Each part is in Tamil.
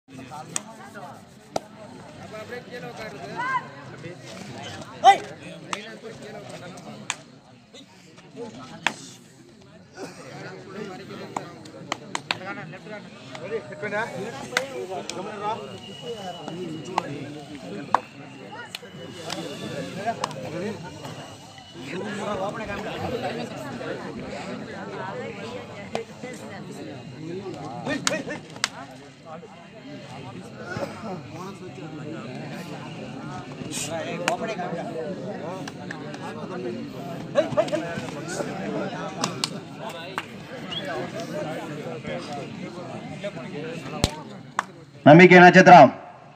நம்பிக்கை நட்சத்திரம்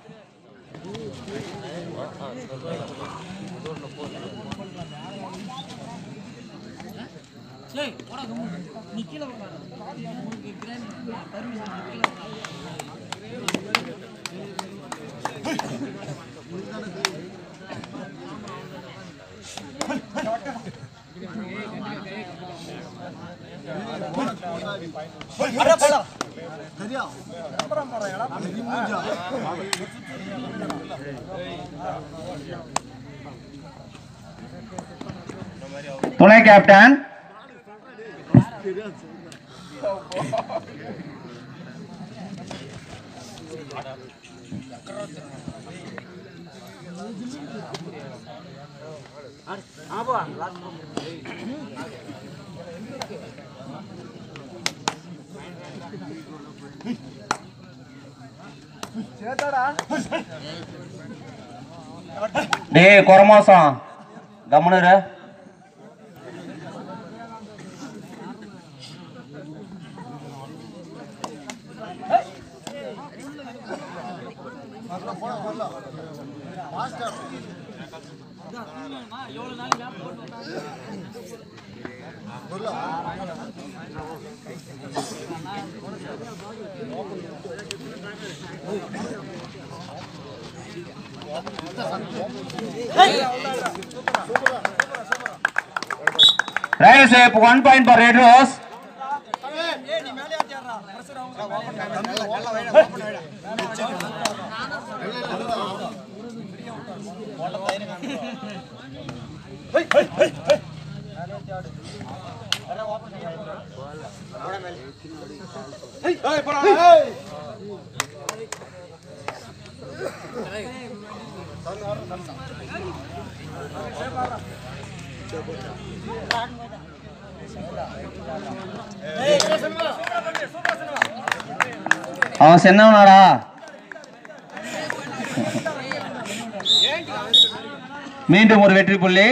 துணை கேப்டன் டேய் குறமாசம் கம்முனரு right safe one point for red rose அவன் சென்னவனாடா மீண்டும் ஒரு வெற்றி புள்ளி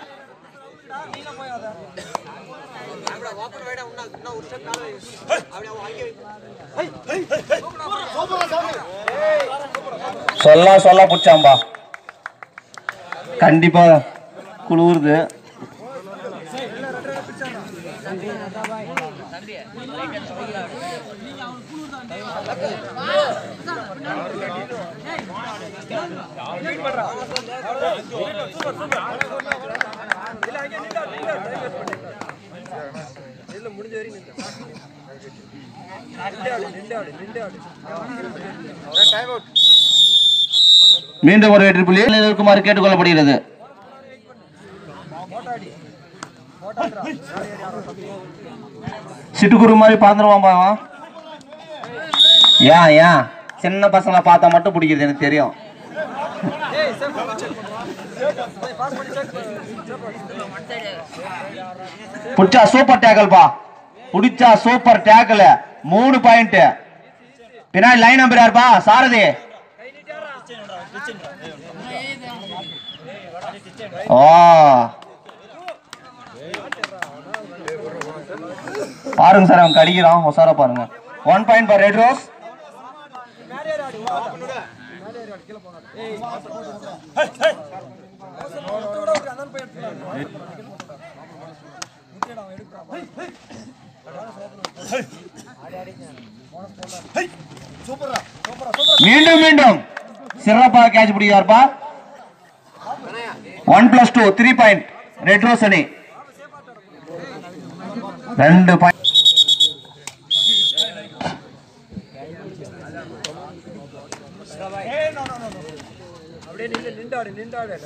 சொல்ல சொல்ல புடிச்சாம்பா கண்டிப்பா குளிருது மீண்டும் ஒரு வெற்றி புள்ளி இருக்குமாறு கேட்டுக்கொள்ளப்படுகிறது சிட்டுக்குரு மாதிரி பாந்துருவான் பாவம் ஏன் ஏன் சின்ன பசங்களை பார்த்தா மட்டும் பிடிக்கிறது எனக்கு தெரியும் புடிச்சா சூப்பர் டேக்கல் பா புடிச்சா சூப்பர் டேக்கல் மூணு பாயிண்ட் பின்னாடி லைன் நம்பர் யாருப்பா சாரதி ஓ பாருங்க சார் அவன் கடிக்கிறான் உசாரா பாருங்க one point for red rose மீண்டும் மீண்டும் சிறப்பாக கேட்ச் பிடிக்காருப்பா one plus two three point red rose அணி ரெண்டு பாயிண்ட் அப்படியே நின்று நின்றாடு நின்றாடு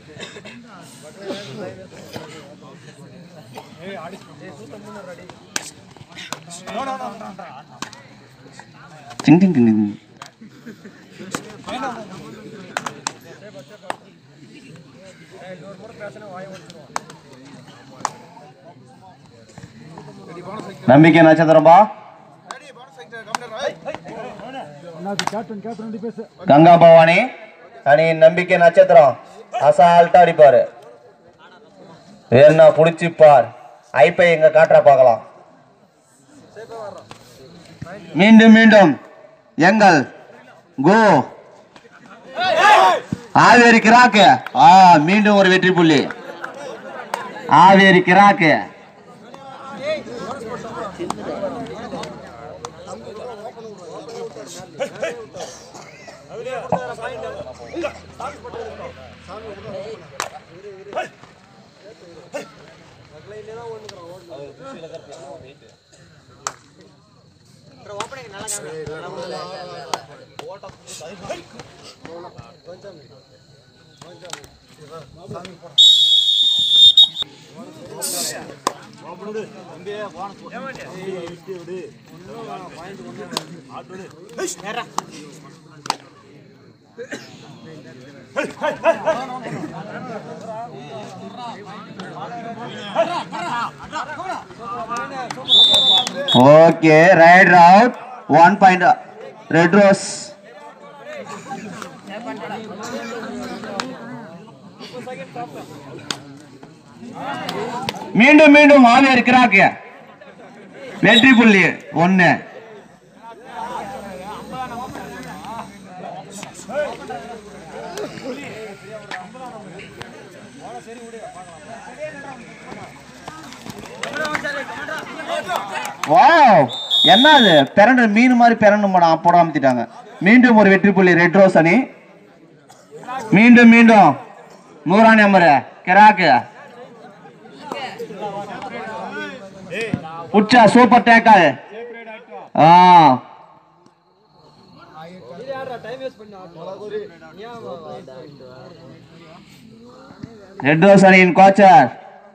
டிங் டிங் டிங் டிங். நம்பிக்கை நட்சத்திரம்பா கங்கா பவானி அணியின் நம்பிக்கை நட்சத்திரம் அசால்ட்டா அடிப்பாரு என்ன புடிச்சுப்பார் ஐப்பை எங்க காட்டுற பார்க்கலாம் மீண்டும் மீண்டும் எங்கள் கோ ஆவேரி கிராக்கு ஆ மீண்டும் ஒரு வெற்றி புள்ளி ஆவேரி கிராக்கு okay right out one point red rose மீண்டும் மீண்டும் ஆவி இருக்கிறாங்க வெற்றி புள்ளி ஒன்னு வாவ் என்ன அது பிறண்டு மீன் மாதிரி பிறண்டு போட போட அமுத்திட்டாங்க மீண்டும் ஒரு வெற்றி புள்ளி ரெட் ரோஸ் அணி மீண்டும் மீண்டும் நூறாணி அமர கிராக்கு உச்சா சூப்பர் டேக்கல் ஆ ரெட் ரோஸ் அணியின் கோச்சர்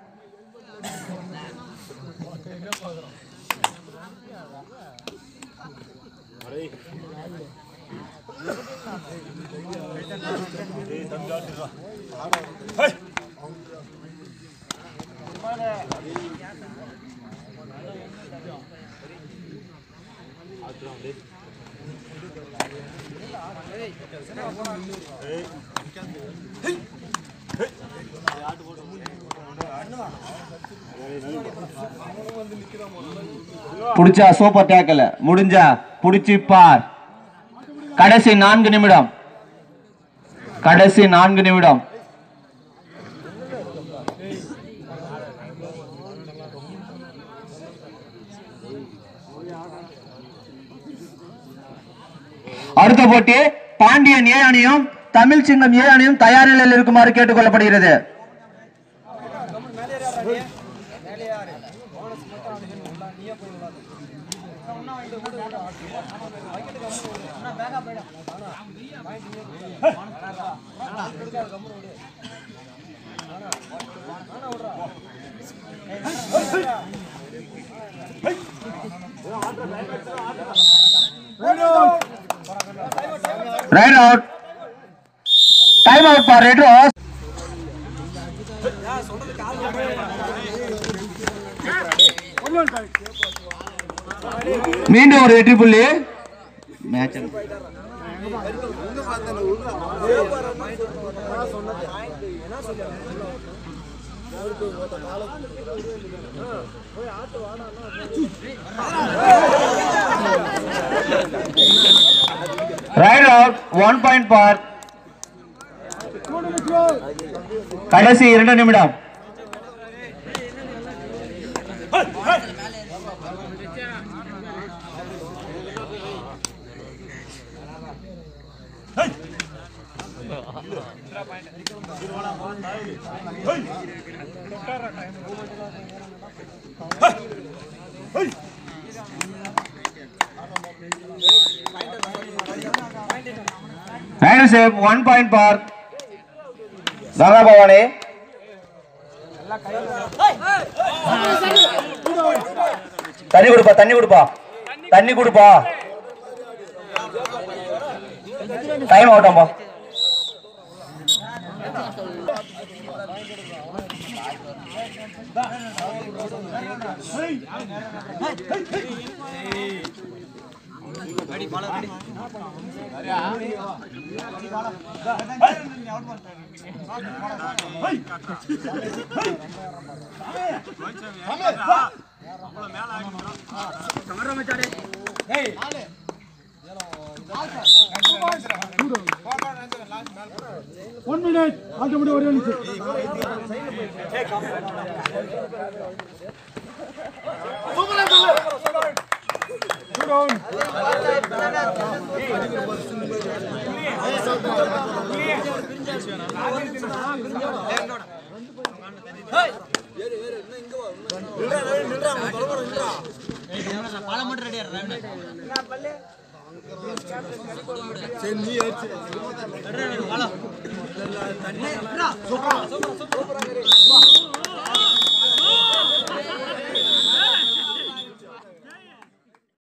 புடிச்சா சூப்பர் டேக்கல் முடிஞ்சா புடிச்சு பார் கடைசி நான்கு நிமிடம் கடைசி நான்கு நிமிடம் அடுத்த போட்டி பாண்டியன் ஏ அணியும் தமிழ் சிங்கம் ஏ அணியும் தயார் நிலையில் இருக்குமாறு கேட்டுக்கொள்ளப்படுகிறது right out time out for red rose மீண்டும் ஒரு வெற்றி புள்ளி match right out one point for கடைசி இரண்டு நிமிடம் nine save one point for Ganga Bhavani தண்ணி கொடுப்பா தண்ணி கொடுப்பா தண்ணி கொடுப்பா டைம் ஆகட்டாம்பா ஒன் மினிட் ஆட்டோமேட்டிக் ஒரே நிமிஷம் சரி நீ